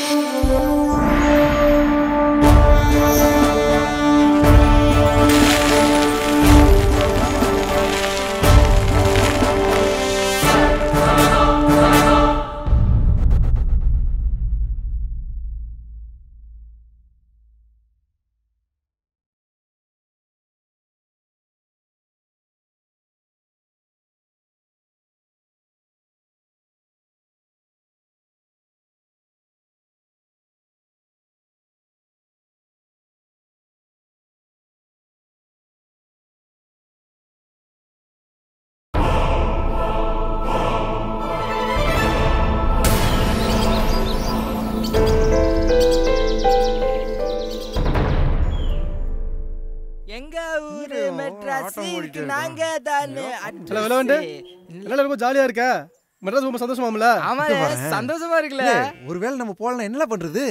எங்க ஊரு மெட்ராஸ் நாங்க தானே இல்ல விளையாண்டு எல்லாம் ரொம்ப ஜாலியா இருக்க மெட்ராஸ் ரொம்ப சந்தோஷமாம்ல ஆமா சந்தோஷமா இருக்குல்ல ஒருவேளை நம்ம போகலாம் என்ன பண்றது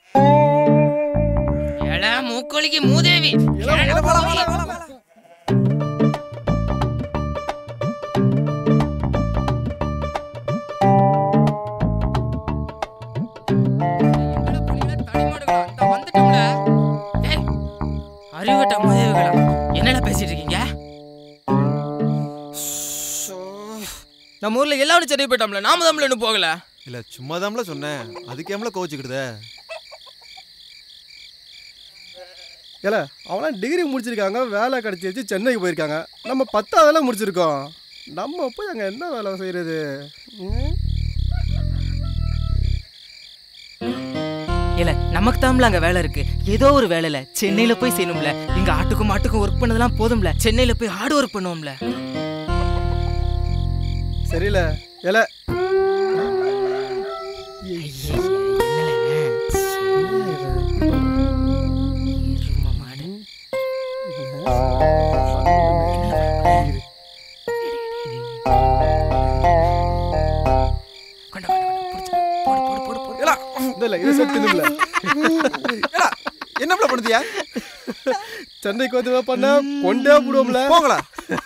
எடா மூக்கொலிக்கு மூதேவி அறிவட்ட மூதேவிகளா என்னடா பேசிட்டு இருக்கீங்க நம்ம ஊர்ல எல்லாரும் சென்னை போயிட்டோம்ல நாம தமிழ் இன்னும் போகல இல்ல சும்மா தான்ல சொன்னேன் அதுக்கேம்ல கோச்சுக்கிடுத ஏல அவனா டிகிரி முடிச்சிருக்காங்க வேலை கிடைச்சிருச்சு சென்னைக்கு போயிருக்காங்க நம்ம பத்தாவதெல்லாம் முடிச்சிருக்கோம் நம்ம போய் அங்க என்ன வேலை செய்யறது ம்? இல்ல நமக்கு தான்ல அங்க வேலை இருக்கு ஏதோ ஒரு வேலையில சென்னையில போய் செய்யணும்ல இங்க ஆட்டுக்கும் மாட்டுக்கும் ஒர்க் பண்ணதெல்லாம் போதும்ல சென்னையில போய் ஹார்ட் ஒர்க் பண்ணுவோம்ல சரியில்ல ஏல இல்ல இல்ல இது செத்து இல்ல என்ன பண்ணுதியா சென்னைக்கு வந்து பண்ண கொண்டே போடுவோம்ல போங்களா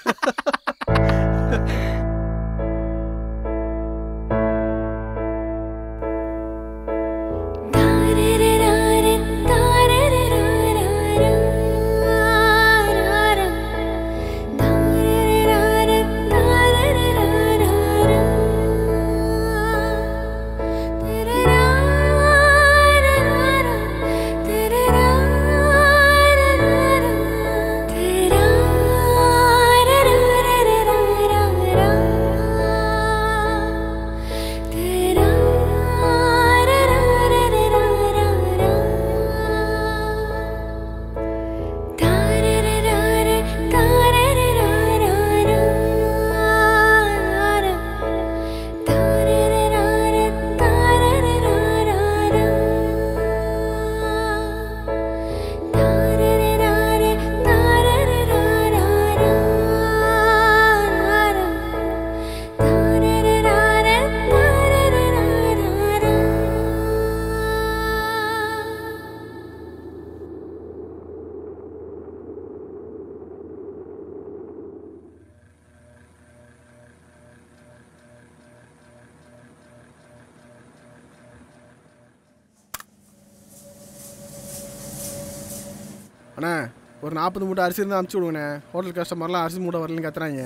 அண்ணா ஒரு நாற்பது மூட்டை அரிசி இருந்தால் அனுப்பிச்சி விடுங்கண்ணே ஹோட்டல் கஸ்டமர்லாம் அரிசி மூட்டை வரலன்னு கத்துறாங்க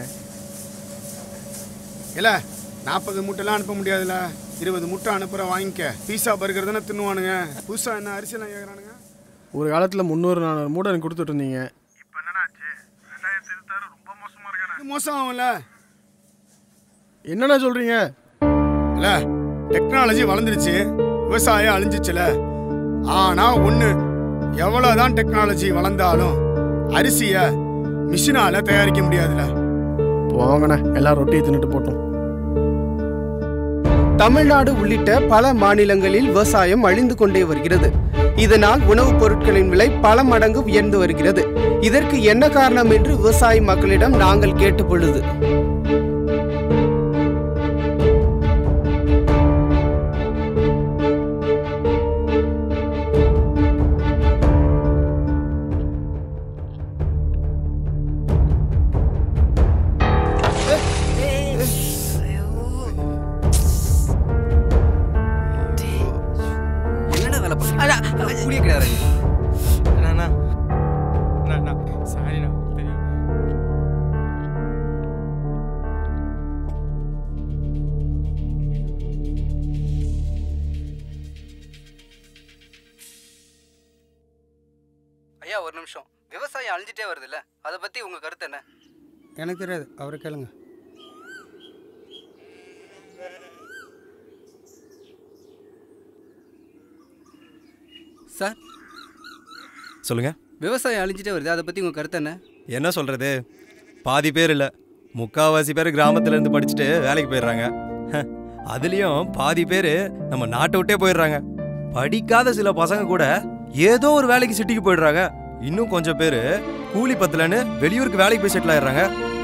இல்ல நாற்பது மூட்டைலாம் அனுப்ப முடியாதுல்ல இருபது முட்டை அனுப்புற வாங்கிக்க பீஸா பர்கர் தானே தின்னுவானுங்க புதுசா என்ன அரிசிலாம் கேட்குறானுங்க ஒரு காலத்தில் முந்நூறு நானூறு மூட்டை எனக்கு கொடுத்துட்டு இருந்தீங்க இது மோசம் ஆகும்ல என்னண்ணா சொல்கிறீங்க இல்ல டெக்னாலஜி வளர்ந்துருச்சு விவசாயம் அழிஞ்சிச்சுல ஆனா ஒண்ணு எவ்வளவுதான் டெக்னாலஜி வளர்ந்தாலும் அரிசிய மிஷினால தயாரிக்க முடியாதுல போங்கண்ணே எல்லாம் ரொட்டியை தின்னுட்டு போட்டோம் தமிழ்நாடு உள்ளிட்ட பல மாநிலங்களில் விவசாயம் அழிந்து கொண்டே வருகிறது இதனால் உணவுப் பொருட்களின் விலை பல மடங்கு உயர்ந்து வருகிறது இதற்கு என்ன காரணம் என்று விவசாய மக்களிடம் நாங்கள் கேட்ட பொழுது அழிஞ்சிட்டே வருதுல்ல அதை பற்றி உங்கள் கருத்து என்ன எனக்கு தெரியாது அவரை கேளுங்க சார் சொல்லுங்க விவசாயம் அழிஞ்சிட்டே வருது அதை பற்றி உங்கள் கருத்து என்ன என்ன சொல்றது பாதி பேர் இல்லை முக்காவாசி பேர் கிராமத்துல இருந்து படிச்சுட்டு வேலைக்கு போயிடுறாங்க ஹ, அதுலயும் பாதி பேர் நம்ம நாட்டை விட்டே போயிடுறாங்க படிக்காத சில பசங்க கூட ஏதோ ஒரு வேலைக்கு சிட்டிக்கு போயிடுறாங்க இன்னும் கொஞ்சம் பேர் கூலி பத்தலன்னு வெளியூருக்கு வேலைக்கு போய் செட்டில் ஆயிடுறாங்க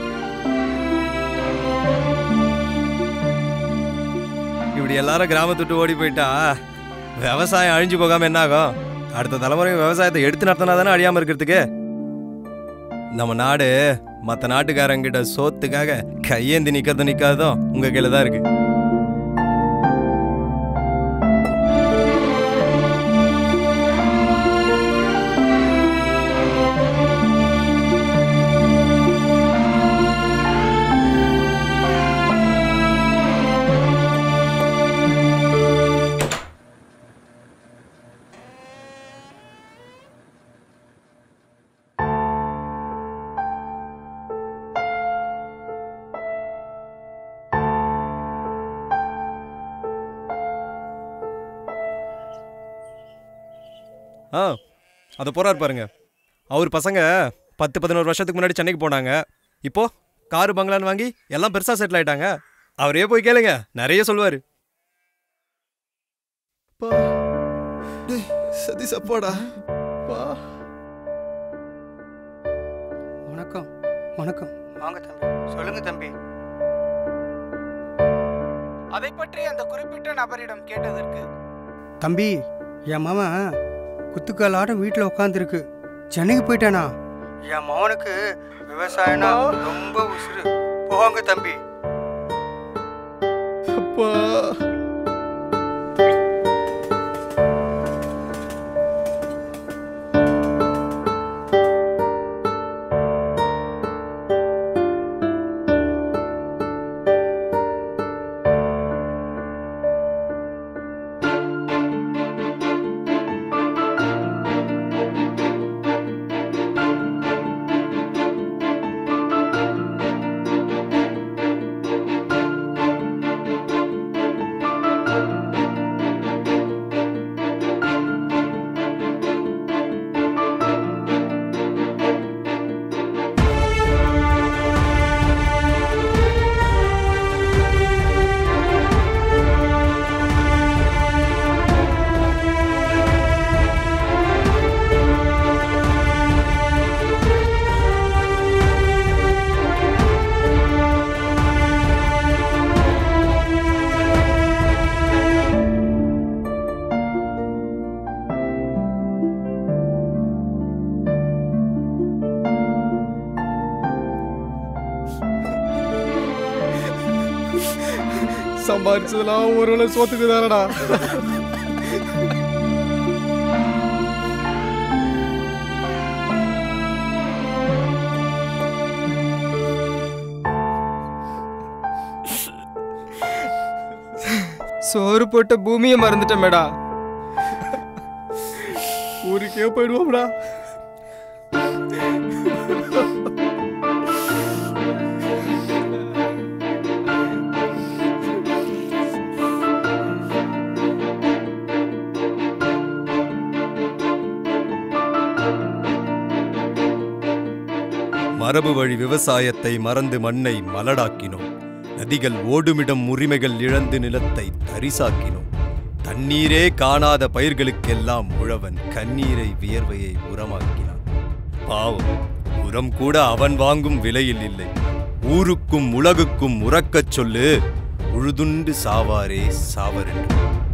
இப்படி எல்லாரும் கிராமத்தை விட்டு ஓடி போயிட்டா விவசாயம் அழிஞ்சு போகாம என்ன ஆகும் அடுத்த தலைமுறை விவசாயத்தை எடுத்து நடத்தினா தானே அழியாம இருக்கிறதுக்கு நம்ம நாடு மற்ற நாட்டுக்காரங்கிட்ட சோத்துக்காக கையேந்தி நிக்கிறது நிக்காததும் உங்க கையில தான் இருக்கு ஆ அதை போறாரு பாருங்க அவர் பசங்க பத்து பதினோரு வருஷத்துக்கு முன்னாடி சென்னைக்கு போனாங்க இப்போ காரு பங்களான்னு வாங்கி எல்லாம் பெருசா செட்டில் ஆயிட்டாங்க அவரே போய் கேளுங்க நிறைய சொல்லுவாரு சதீஷ் அப்பாடா பா வணக்கம் வணக்கம் வாங்க தம்பி சொல்லுங்க தம்பி அதை பற்றி அந்த குறிப்பிட்ட நபரிடம் கேட்டதற்கு தம்பி என் மாமன் குத்துக்காலாட்டம் வீட்டில் உட்காந்துருக்கு சென்னைக்கு போயிட்டானா என் மகனுக்கு விவசாயம்னா ரொம்ப உசுறு போங்க தம்பி அப்பா சம்பாரிச்சதெல்லாம் ஒரு வேளை சோத்துக்கு தானடா சோறு போட்ட பூமியை மறந்துட்டேன் ஊருக்கே போயிடுவோம்டா மரபு வழி விவசாயத்தை மறந்து மண்ணை மலடாக்கினோம் நதிகள் ஓடுமிடம் உரிமைகள் இழந்து நிலத்தை தரிசாக்கினோம் தண்ணீரே காணாத பயிர்களுக்கெல்லாம் உழவன் கண்ணீரை வியர்வையை உரமாக்கினான் பாவம் உரம் கூட அவன் வாங்கும் விலையில் இல்லை ஊருக்கும் உலகுக்கும் உறக்கச் சொல்லு உழுதுண்டு சாவாரே சாவரென்று